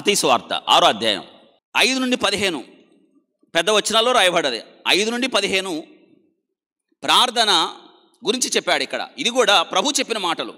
మతీసు వార్త ఆరో అధ్యాయం ఐదు నుండి పదిహేను పెద్ద వచనాల్లో రాయబడ్డది ఐదు నుండి పదిహేను ప్రార్థన గురించి చెప్పాడు ఇక్కడ ఇది కూడా ప్రభు చెప్పిన మాటలు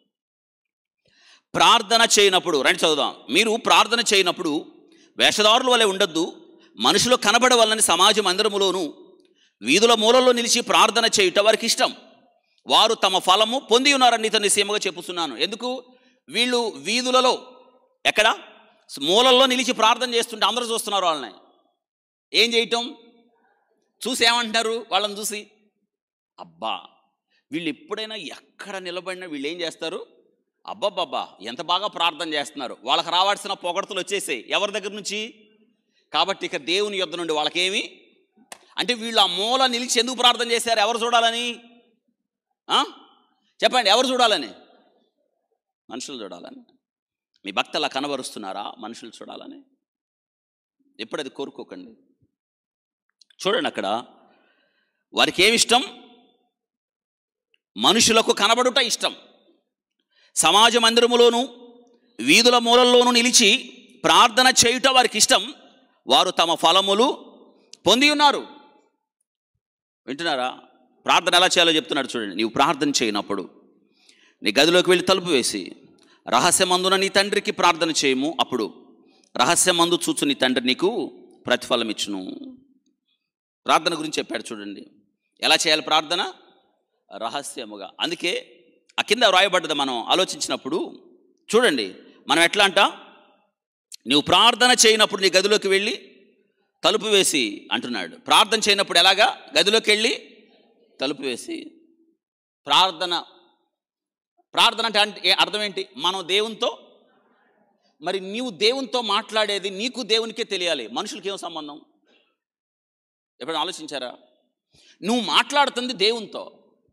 ప్రార్థన చేయనప్పుడు రండి చదువుదాం మీరు ప్రార్థన చేయనప్పుడు వేషధారుల వలె ఉండొద్దు మనుషులు కనబడవలని సమాజ మందిరములోను వీధుల మూలల్లో నిలిచి ప్రార్థన చేయుట వారికి ఇష్టం వారు తమ ఫలము పొంది ఉన్నారని నీతో నిశ్చయముగా చెప్పుతున్నాను ఎందుకు వీళ్ళు వీధులలో ఎక్కడ మూలల్లో నిలిచి ప్రార్థన చేస్తుంటే అందరూ చూస్తున్నారు వాళ్ళని ఏం చేయటం చూసి ఏమంటున్నారు వాళ్ళని చూసి అబ్బా వీళ్ళు ఎప్పుడైనా ఎక్కడ నిలబడినా వీళ్ళు ఏం చేస్తారు అబ్బబ్బబ్బా ఎంత బాగా ప్రార్థన చేస్తున్నారు వాళ్ళకి రావాల్సిన పొగడతలు వచ్చేసాయి ఎవరి దగ్గర నుంచి కాబట్టి ఇక దేవుని యొద్ద నుండి వాళ్ళకేమి అంటే వీళ్ళు ఆ మూల నిలిచి ఎందుకు ప్రార్థన చేశారు ఎవరు చూడాలని ఆ? చెప్పండి ఎవరు చూడాలని మనుషులు చూడాలని మీ భక్తి అలా కనబరుస్తున్నారా మనుషులు చూడాలని ఎప్పుడు అది కోరుకోకండి చూడండి అక్కడ వారికి ఏమి ఇష్టం మనుషులకు కనబడుట ఇష్టం సమాజ మందిరములోను వీధుల మూలల్లోనూ నిలిచి ప్రార్థన చేయుట వారికి ఇష్టం వారు తమ ఫలములు పొంది ఉన్నారు వింటున్నారా ప్రార్థన ఎలా చేయాలో చెప్తున్నాడు చూడండి నీవు ప్రార్థన చేయనప్పుడు నీ గదిలోకి వెళ్ళి తలుపు వేసి రహస్యమందున నీ తండ్రికి ప్రార్థన చేయము అప్పుడు రహస్యమందు చూచు నీ తండ్రి నీకు ప్రతిఫలం ఇచ్చును ప్రార్థన గురించి చెప్పాడు చూడండి ఎలా చేయాలి ప్రార్థన రహస్యముగా అందుకే ఆ కింద వ్రాయబడ్డది మనం ఆలోచించినప్పుడు చూడండి మనం ఎట్లా అంట నువ్వు ప్రార్థన చేయనప్పుడు నీ గదిలోకి వెళ్ళి తలుపు వేసి అంటున్నాడు ప్రార్థన చేయనప్పుడు ఎలాగా గదిలోకి వెళ్ళి తలుపు వేసి ప్రార్థన ప్రార్థన అంటే అంటే ఏ- అర్థం ఏంటి మనం దేవునితో మరి నీవు దేవునితో మాట్లాడేది నీకు దేవునికే తెలియాలి మనుషులకి ఏం సంబంధం ఎప్పుడైనా ఆలోచించారా నువ్వు మాట్లాడుతుంది దేవునితో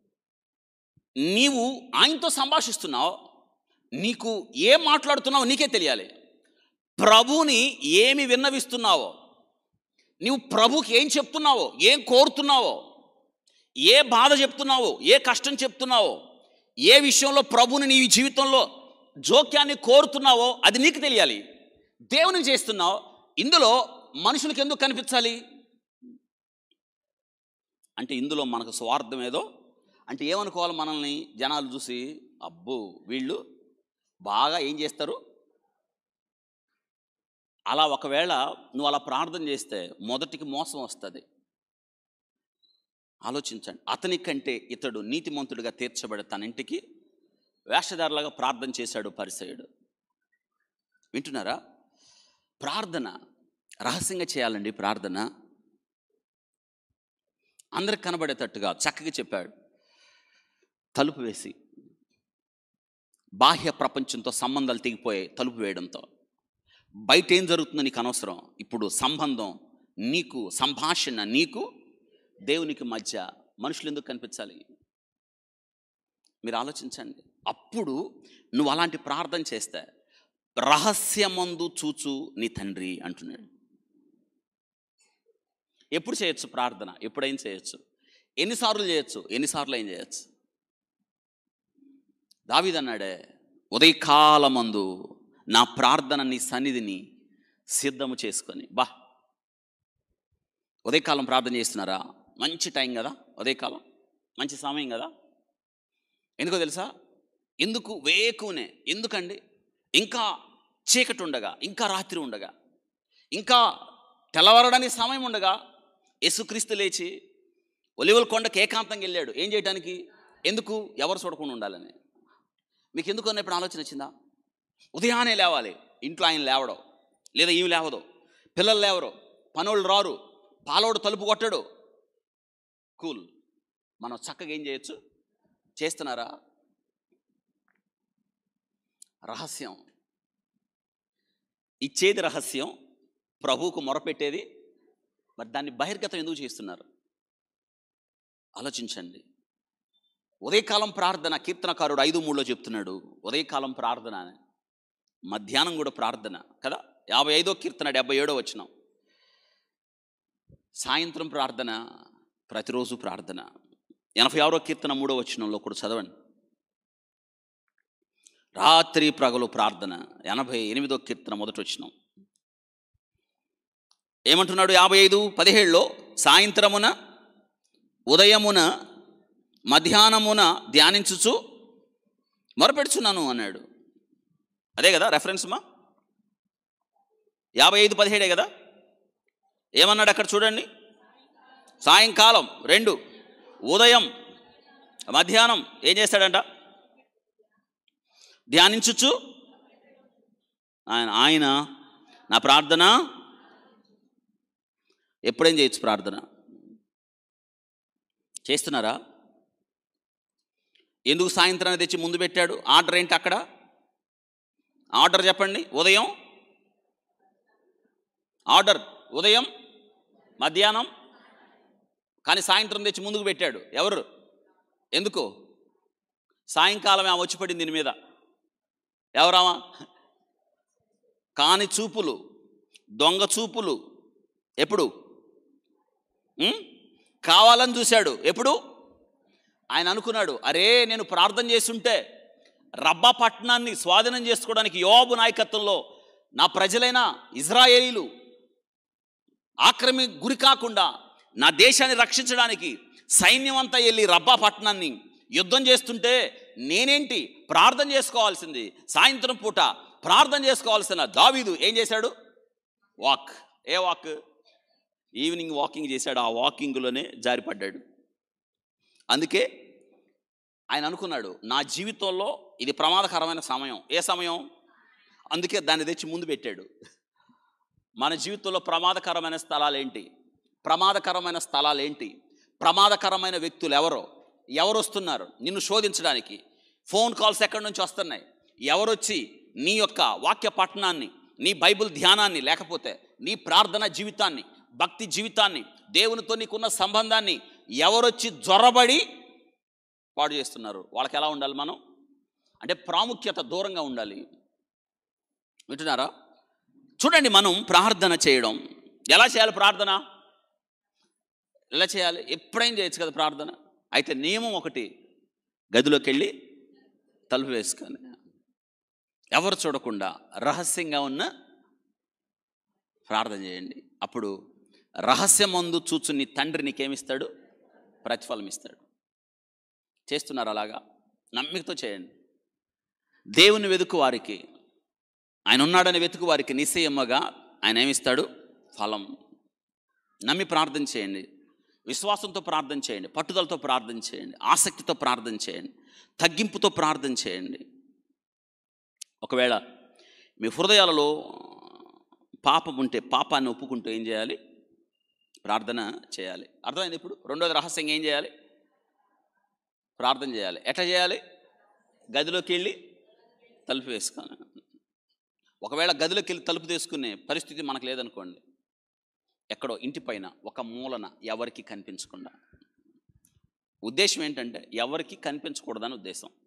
నీవు ఆయనతో సంభాషిస్తున్నావు నీకు ఏం మాట్లాడుతున్నావో నీకే తెలియాలి ప్రభుని ఏమి విన్నవిస్తున్నావో నీవు ప్రభుకి ఏం చెప్తున్నావో ఏం కోరుతున్నావో ఏ బాధ చెప్తున్నావో ఏ కష్టం చెప్తున్నావో ఏ విషయంలో ప్రభుని నీ జీవితంలో జోక్యాన్ని కోరుతున్నావో అది నీకు తెలియాలి దేవునికి చేస్తున్నావు ఇందులో మనుషులకు ఎందుకు కనిపించాలి అంటే ఇందులో మనకు స్వార్థం ఏదో అంటే ఏమనుకోవాలి మనల్ని జనాలు చూసి అబ్బో వీళ్ళు బాగా ఏం చేస్తారు అలా ఒకవేళ నువ్వు అలా ప్రార్థన చేస్తే మొదటికి మోసం వస్తుంది ఆలోచించండి అతని కంటే ఇతడు నీతిమంతుడిగా తీర్చబడి తన ఇంటికి వేషధారులాగా ప్రార్థన చేశాడు పరిసయుడు వింటున్నారా ప్రార్థన రహస్యంగా చేయాలండి ప్రార్థన అందరికి కనబడేటట్టుగా చక్కగా చెప్పాడు తలుపు వేసి బాహ్య ప్రపంచంతో సంబంధాలు తెగిపోయాయి తలుపు వేయడంతో బయట ఏం జరుగుతుందో నీకు అనవసరం ఇప్పుడు సంబంధం నీకు సంభాషణ నీకు దేవునికి మధ్య మనుషులు ఎందుకు కనిపించాలి మీరు ఆలోచించండి అప్పుడు నువ్వు అలాంటి ప్రార్థన చేస్తే రహస్యమందు చూచు నీ తండ్రి అంటున్నాడు ఎప్పుడు చేయొచ్చు ప్రార్థన ఎప్పుడైనా చేయొచ్చు ఎన్నిసార్లు చేయొచ్చు ఎన్నిసార్లు ఏం చేయొచ్చు దావిదన్నాడే ఉదయకాలమందు నా ప్రార్థన నీ సన్నిధిని సిద్ధము చేసుకొని బా ఉదయకాలం ప్రార్థన చేస్తున్నారా మంచి టైం కదా ఉదయకాలం మంచి సమయం కదా ఎందుకో తెలుసా ఎందుకు వేకునే ఎందుకండి ఇంకా చీకటి ఉండగా ఇంకా రాత్రి ఉండగా ఇంకా తెల్లవారడానికి సమయం ఉండగా యేసుక్రీస్తు లేచి ఒలివల కొండకి ఏకాంతంగా వెళ్ళాడు ఏం చేయడానికి ఎందుకు ఎవరు చూడకుండా ఉండాలని మీకు ఎందుకు అన్నప్పుడు ఆలోచన వచ్చిందా ఉదయాన్నే లేవాలి ఇంట్లో ఆయన లేవడం లేదా ఈమె లేవదు పిల్లలు లేవరు పనోళ్ళు రారు పాలోడు తలుపు కొట్టడు కూల్ మనం చక్కగా ఏం చేయొచ్చు చేస్తున్నారా రహస్యం ఇచ్చేది రహస్యం ప్రభువుకు మొరపెట్టేది మరి దాన్ని బహిర్గతం ఎందుకు చేస్తున్నారు ఆలోచించండి ఉదయకాలం ప్రార్థన కీర్తనకారుడు ఐదు మూడులో చెప్తున్నాడు ఉదయకాలం ప్రార్థన అని మధ్యాహ్నం కూడా ప్రార్థన కదా యాభై ఐదో కీర్తన డెబ్బై ఏడో వచ్చినాం సాయంత్రం ప్రార్థన ప్రతిరోజు ప్రార్థన ఎనభై ఆరో కీర్తన మూడో వచనంలో కూడా చదవండి రాత్రి ప్రగలు ప్రార్థన ఎనభై ఎనిమిదో కీర్తన మొదటి వచ్చినాం ఏమంటున్నాడు యాభై ఐదు పదిహేడులో సాయంత్రమున ఉదయమున మధ్యాహ్నమున ధ్యానించుచు మొరపెడుచున్నాను అన్నాడు అదే కదా రెఫరెన్స్ మా యాభై ఐదు పదిహేడే కదా ఏమన్నాడు అక్కడ చూడండి సాయంకాలం రెండు ఉదయం మధ్యాహ్నం ఏం చేస్తాడంట ధ్యానించుచు ఆయన ఆయన నా ప్రార్థన ఎప్పుడేం చేయొచ్చు ప్రార్థన చేస్తున్నారా ఎందుకు సాయంత్రాన్ని తెచ్చి ముందు పెట్టాడు ఆర్డర్ ఏంటి అక్కడ ఆర్డర్ చెప్పండి ఉదయం ఆర్డర్ ఉదయం మధ్యాహ్నం కానీ సాయంత్రం తెచ్చి ముందుకు పెట్టాడు ఎవరు ఎందుకు సాయంకాలం ఆమె వచ్చి పడింది దీని మీద ఎవరామా కాని చూపులు దొంగ చూపులు ఎప్పుడు ఉం? కావాలని చూశాడు ఎప్పుడు ఆయన అనుకున్నాడు అరే నేను ప్రార్థన చేస్తుంటే రబ్బా పట్టణాన్ని స్వాధీనం చేసుకోవడానికి యోబు నాయకత్వంలో నా ప్రజలైన ఇజ్రాయేలీలు ఆక్రమి గురి కాకుండా నా దేశాన్ని రక్షించడానికి సైన్యం అంతా వెళ్ళి రబ్బా పట్టణాన్ని యుద్ధం చేస్తుంటే నేనేంటి ప్రార్థన చేసుకోవాల్సింది సాయంత్రం పూట ప్రార్థన చేసుకోవాల్సిన దావీదు ఏం చేశాడు walk a walk evening walking చేశాడు ఆ వాకింగ్లోనే జారిపడ్డాడు అందుకే ఆయన అనుకున్నాడు నా జీవితంలో ఇది ప్రమాదకరమైన సమయం ఏ సమయం అందుకే దాన్ని తెచ్చి ముందు పెట్టాడు మన జీవితంలో ప్రమాదకరమైన స్థలాలు ఏంటి ప్రమాదకరమైన స్థలాలు ఏంటి ప్రమాదకరమైన వ్యక్తులు ఎవరో ఎవరు వస్తున్నారు నిన్ను శోధించడానికి ఫోన్ కాల్స్ ఎక్కడి నుంచి వస్తున్నాయి ఎవరొచ్చి నీ యొక్క వాక్య పఠనాన్ని నీ బైబిల్ ధ్యానాన్ని లేకపోతే నీ ప్రార్థన జీవితాన్ని భక్తి జీవితాన్ని దేవునితో నీకున్న సంబంధాన్ని ఎవరొచ్చి జ్వరబడి పాడు చేస్తున్నారు వాళ్ళకి ఎలా ఉండాలి మనం అంటే ప్రాముఖ్యత దూరంగా ఉండాలి వింటున్నారా చూడండి మనం ప్రార్థన చేయడం ఎలా చేయాలి ప్రార్థన ఎలా చేయాలి ఎప్పుడైనా చేయొచ్చు కదా ప్రార్థన అయితే నియమం ఒకటి గదిలోకి వెళ్ళి తలుపు వేసుకొని ఎవరు చూడకుండా రహస్యంగా ఉన్న ప్రార్థన చేయండి అప్పుడు రహస్యమందు చూచు నీ తండ్రి నీకేమిస్తాడు ప్రతిఫలం ఇస్తాడు చేస్తున్నారు అలాగా నమ్మికతో చేయండి దేవుని వెతుకు వారికి ఆయన ఉన్నాడని వెతుకు వారికి నిశ్చయమ్మగా ఆయన ఏమిస్తాడు ఫలం నమ్మి ప్రార్థన చేయండి విశ్వాసంతో ప్రార్థన చేయండి పట్టుదలతో ప్రార్థన చేయండి ఆసక్తితో ప్రార్థన చేయండి తగ్గింపుతో ప్రార్థన చేయండి ఒకవేళ మీ హృదయాలలో పాపం ఉంటే పాపాన్ని ఒప్పుకుంటూ ఏం చేయాలి ప్రార్థన చేయాలి అర్థమైంది ఇప్పుడు రెండోది రహస్యంగా ఏం చేయాలి ప్రార్థన చేయాలి ఎట్లా చేయాలి గదిలోకి వెళ్ళి తలుపు వేసుకొని ఒకవేళ గదిలోకి వెళ్ళి తలుపు తీసుకునే పరిస్థితి మనకు లేదనుకోండి ఎక్కడో ఇంటి పైన ఒక మూలన ఎవరికి కనిపించకుండా ఉద్దేశం ఏంటంటే ఎవరికి కనిపించకూడదని ఉద్దేశం